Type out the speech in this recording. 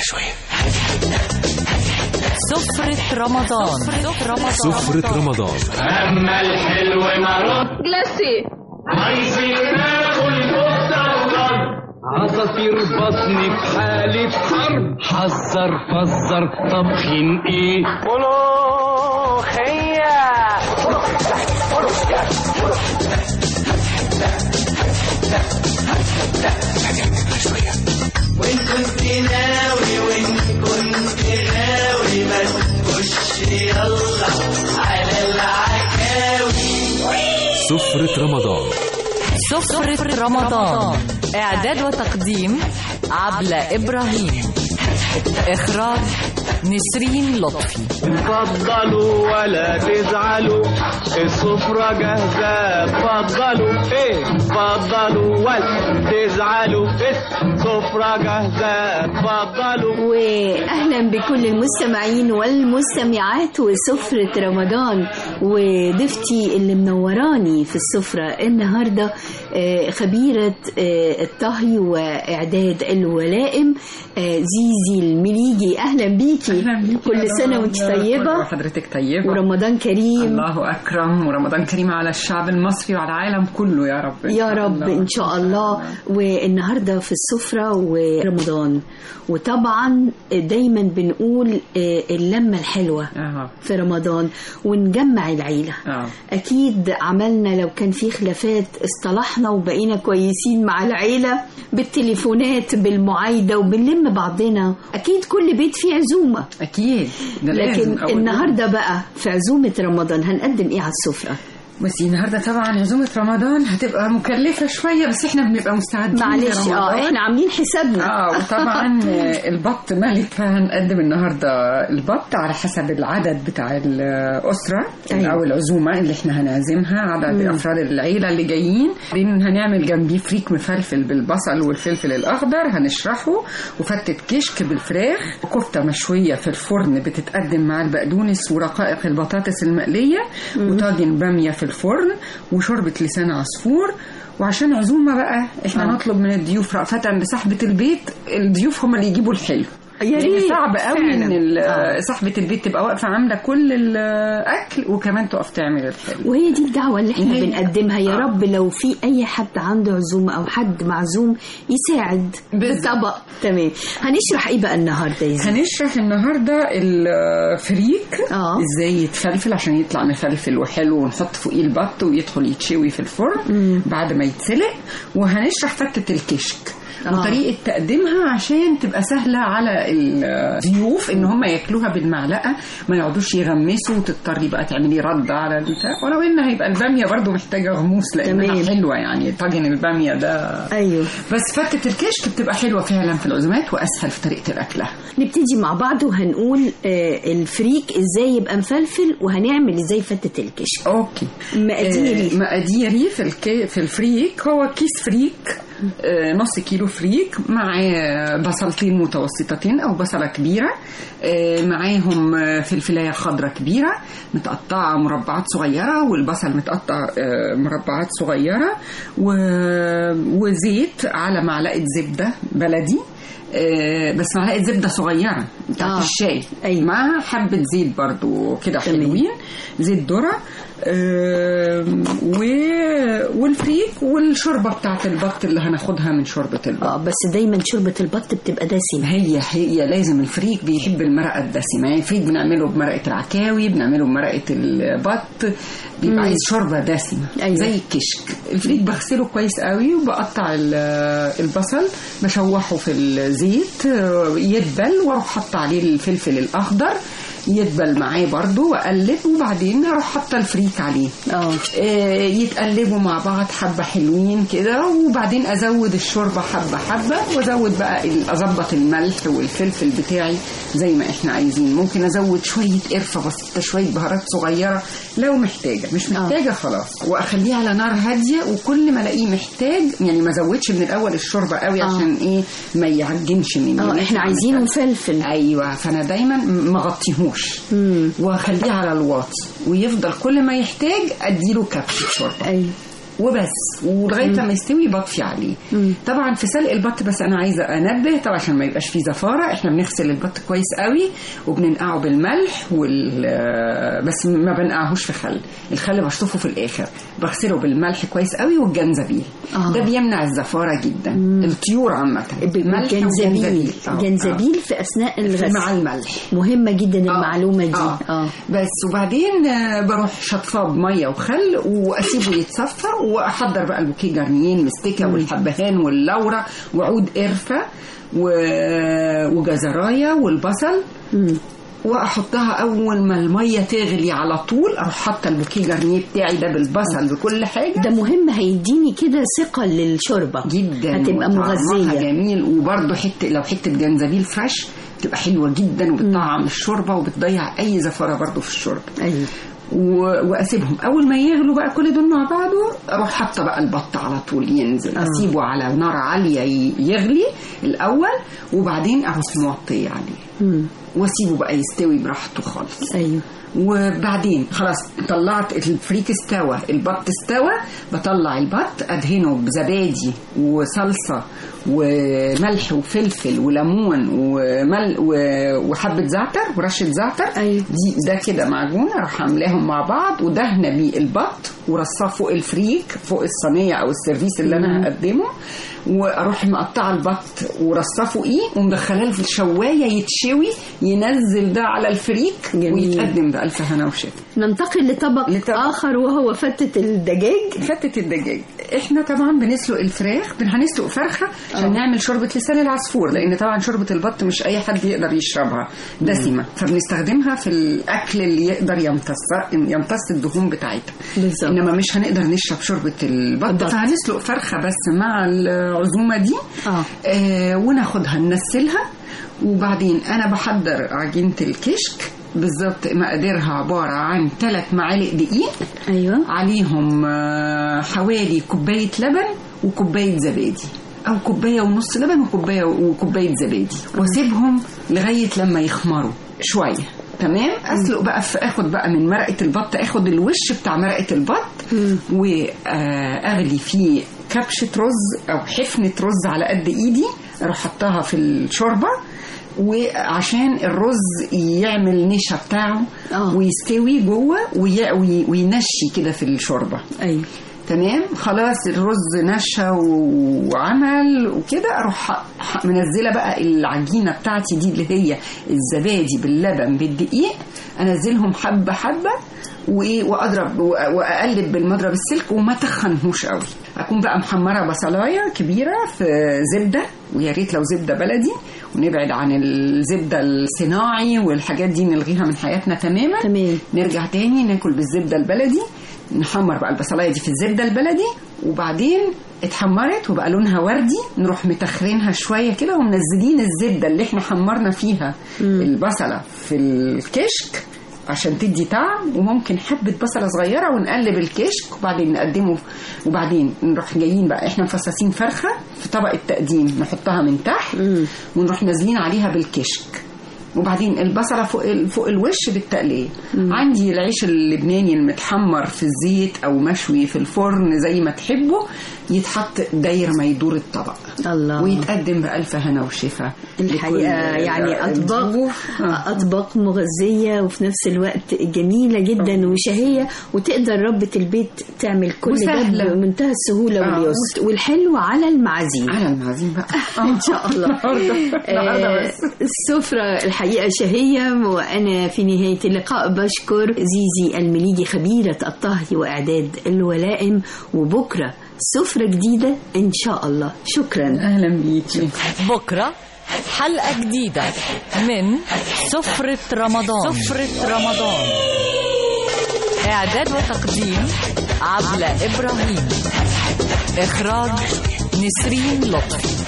شوية سفرة رمضان سفرة رمضان أما الحلو مرض جلاسي عايزين ناكل كفتة وضرب عصافير بطني في حالة حرب حذر فزر طبخين ايه وإن كنت ناوي وإن كنت غاوي ما تخش يلا على العكاوي سفرة رمضان سفرة رمضان إعداد وتقديم عبلة إبراهيم إخراج نسرين لطفي اتفضلوا ولا تزعلوا السفرة جاهزة اتفضلوا ايه اتفضلوا ولا تزعلوا السفرة جاهزة اتفضلوا واهلا بكل المستمعين والمستمعات وسفرة رمضان وضيفتي اللي منوراني في السفرة النهاردة آه، خبيرة آه، الطهي وإعداد الولائم آه، زيزي المليجي أهلا بيكي أهلا بيكي كل يا سنة رب. وانت كل طيبة وحضرتك طيبة ورمضان كريم الله أكرم ورمضان كريم على الشعب المصري وعلى العالم كله يا رب إن يا شاء رب الله. ان شاء الله والنهارده في السفره ورمضان وطبعا دايما بنقول آه، اللمه الحلوه اه في رمضان ونجمع العيله اه اكيد عملنا لو كان في خلافات اصطلحنا وبقينا كويسين مع العيله بالتليفونات بالمعايده وبنلم بعضنا اكيد كل بيت فيه عزومه أكيد ده لازم لكن أول يوم. النهارده بقى في عزومه رمضان هنقدم ايه على السفره بس النهارده طبعا عزومة رمضان هتبقى مكلفة شوية بس احنا بنبقى مستعدين معلش اه لرمضان. احنا عاملين حسابنا اه وطبعا آه، البط ملك فهنقدم النهارده البط على حسب العدد بتاع الاسره أيوة. او العزومه اللي احنا هنعزمها عدد مم. افراد العيله اللي جايين بعدين هنعمل جنبيه فريك مفلفل بالبصل والفلفل الاخضر هنشرحه وفتة كشك بالفراخ وكفته مشويه في الفرن بتتقدم مع البقدونس ورقائق البطاطس المقليه وطاجن باميه في الفرن وشوربه لسان عصفور وعشان عزومه بقى احنا آه. نطلب من الضيوف رأفة بصاحبة البيت الضيوف هم اللي يجيبوا الحلو يا لأن ريت صعب قوي فعلاً. ان ال- آه. صاحبة البيت تبقى واقفة عاملة كل الأكل وكمان تقف تعمل الحلو وهي دي الدعوة اللي احنا هي- بنقدمها يا آه. رب لو في أي حد عنده عزومة أو حد معزوم يساعد بالظبط. بطبق تمام هنشرح إيه بقى النهاردة يا زين؟ هنشرح النهارده الفريك آه. ازاي يتفلفل عشان يطلع مفلفل وحلو ونحط فوقيه البط ويدخل يتشوي في الفرن بعد ما يتسلق وهنشرح فتة الكشك آه. وطريقة تقديمها عشان تبقى سهلة على الضيوف ان هم ياكلوها بالمعلقة ما يقعدوش يغمسوا وتضطري بقى تعملي رد على البتاع ولو ان هيبقى البامية برضو محتاجة غموس لانها تمام. حلوة يعني طاجن البامية ده أيوه بس فتة الكشك بتبقى حلوة فعلا في العزومات واسهل في طريقة الاكلها نبتدي مع بعض وهنقول آه الفريك إزاي يبقى مفلفل وهنعمل إزاي فتة الكشك اوكي مقاديري. آه، مقاديري في الكي في الفريك هو كيس فريك آه، نص كيلو فريك معاه بصلتين متوسطتين او بصله كبيره آه، معاهم آه، فلفلايه خضراء كبيره متقطعه مربعات صغيره والبصل متقطع آه، مربعات صغيره و- وزيت على معلقه زبده بلدي آه، بس معلقه زبده صغيره بتاعت آه. آه. الشاي أيوة. مع حبه زيت برضو كده تمام. حلوين زيت ذره آم، و- والفريك والشوربه بتاعت البط اللي هناخدها من شوربه البط اه بس دايما شوربة البط بتبقى دسمة هي هي لازم الفريك بيحب المرقه الدسمه يعني الفريك بنعمله بمرقه العكاوي بنعمله بمرقه البط بيبقى عايز شوربه دسمه أيوة. زي الكشك الفريك بغسله كويس قوي وبقطع ال- البصل بشوحه في الزيت آه، يدبل واروح حاطه عليه الفلفل الاخضر يدبل معاه برضو واقلب وبعدين اروح حاطه الفريك عليه اه آه، يتقلبوا مع بعض حبة حلوين كده وبعدين أزود الشوربة حبة حبة وأزود بقى ال- أظبط الملح والفلفل بتاعي زي ما إحنا عايزين ممكن أزود شوية قرفة بسيطة شوية بهارات صغيرة لو محتاجة مش محتاجة خلاص وأخليه على نار هادية وكل ما ألاقيه محتاج يعني ما أزودش من الأول الشوربة قوي آه. عشان إيه ما يعجنش مني اه احنا عايزينه مفلفل ايوه فانا دايما ما اغطيهوش واخليه على الواطي ويفضل كل ما يحتاج اديله كبشه شوربه ايوه وبس ولغايه لما يستوي بطفي عليه طبعا في سلق البط بس انا عايزه انبه طبعا عشان ما يبقاش فيه زفاره احنا بنغسل البط كويس قوي وبننقعه بالملح وال بس ما بنقعهوش في خل الخل بشطفه في الاخر بغسله بالملح كويس قوي والجنزبيل آه. ده بيمنع الزفاره جدا الطيور عامه ملح بالجنزبيل وجنزبيل. آه، جنزبيل في اثناء آه. الغسل مع الملح مهمه جدا المعلومه دي آه. اه بس وبعدين آه، بروح شطفاه بميه وخل واسيبه يتصفى واحضر بقى البوكيه جرنيين مستكه والحبهان واللورا وعود قرفه و... وجزرايه والبصل واحطها اول ما الميه تغلي على طول اروح حاطه البوكيه جرنيه بتاعي ده بالبصل بكل حاجه ده مهم هيديني كده ثقه للشوربه جدا هتبقى وطعمها مغذيه جميل وبرده حته لو حته جنزبيل فريش بتبقى حلوه جدا وبتطعم الشوربه وبتضيع اي زفره برده في الشوربه ايوه و... واسيبهم اول ما يغلوا بقى كل دول مع بعضه اروح حاطه بقى البط على طول ينزل آه. اسيبه على نار عاليه ي- يغلي الاول وبعدين اروح موطيه عليه مم. واسيبه بقى يستوي براحته خالص ايوه وبعدين خلاص طلعت الفريك استوى البط استوى بطلع البط ادهنه بزبادي وصلصه وملح وفلفل وليمون ومل و- وحبه زعتر ورشه زعتر أيوة. دي ده كده معجون اروح عاملاهم مع بعض ودهنه بيه البط ورصاه فوق الفريك فوق الصينيه او السيرفيس اللي انا هقدمه واروح مقطعه البط ورصاه فوقيه ومدخلاه في الشوايه يتشوي ينزل ده على الفريك جميل. ويتقدم بألف هنا وشفا ننتقل لطبق, لطبق. اخر وهو فتة الدجاج فتة الدجاج احنا طبعا بنسلق الفراخ بن- هنسلق فرخه عشان نعمل شوربه لسان العصفور لان طبعا شوربه البط مش اي حد يقدر يشربها دسمه فبنستخدمها في الاكل اللي يقدر يمتص يمتص الدهون بتاعتها بالظبط. انما مش هنقدر نشرب شوربه البط البط. فهنسلق فرخه بس مع العزومه دي آه. آه وناخدها ننسلها وبعدين انا بحضر عجينه الكشك بالظبط مقاديرها عباره عن ثلاث معالق دقيق ايوه عليهم آه، حوالي كوباية لبن وكوباية زبادي أو كوباية ونص لبن وكوباية وكوباية زبادي واسيبهم لغاية لما يخمروا شوية تمام اسلق بقى في اخد بقى من مرقه البط اخد الوش بتاع مرقه البط واغلي فيه كبشه رز او حفنه رز على قد ايدي اروح حطها في الشوربه وعشان الرز يعمل نشا بتاعه آه. ويستوي جوه وي- وي- وينشي كده في الشوربه ايوه تمام خلاص الرز نشا و- وعمل وكده اروح ح- ح- منزله بقى العجينه بتاعتي دي اللي هي الزبادي باللبن بالدقيق انزلهم حبه حبه وايه واضرب و- واقلب بالمضرب السلك وما تخنهوش قوي اكون بقى محمره بصلايه كبيره في زبده ويا ريت لو زبده بلدي ونبعد عن الزبده الصناعي والحاجات دي نلغيها من حياتنا تماما تمام. نرجع تاني ناكل بالزبده البلدي نحمر بقى البصلايه دي في الزبده البلدي وبعدين اتحمرت وبقى لونها وردي نروح متخرينها شويه كده ومنزلين الزبده اللي احنا حمرنا فيها البصله في الكشك عشان تدي طعم وممكن حبه بصله صغيره ونقلب الكشك وبعدين نقدمه وبعدين نروح جايين بقى احنا مفصصين فرخه في طبق التقديم نحطها من تحت ونروح نازلين عليها بالكشك وبعدين البصله فوق ال- فوق الوش بالتقليه عندي العيش اللبناني المتحمر في الزيت او مشوي في الفرن زي ما تحبوا يتحط داير ما يدور الطبق الله ويتقدم بألف هنا وشفا الحقيقة لكل يعني أطباق الضيوف. آه. أطباق مغذية وفي نفس الوقت جميلة جدا وشهية وتقدر ربة البيت تعمل كل ده وسهلة. بمنتهى السهولة آه. واليسر والحلو على المعازيم على المعازيم بقى ان شاء الله النهارده آه، بس السفرة الحقيقة شهية وأنا في نهاية اللقاء بشكر زيزي المليجي خبيرة الطهي وإعداد الولائم وبكرة سفرة جديدة إن شاء الله شكرا اهلا بيكي بكرة حلقة جديدة من سفرة رمضان سفرة رمضان إعداد وتقديم عبلة إبراهيم إخراج نسرين لطفي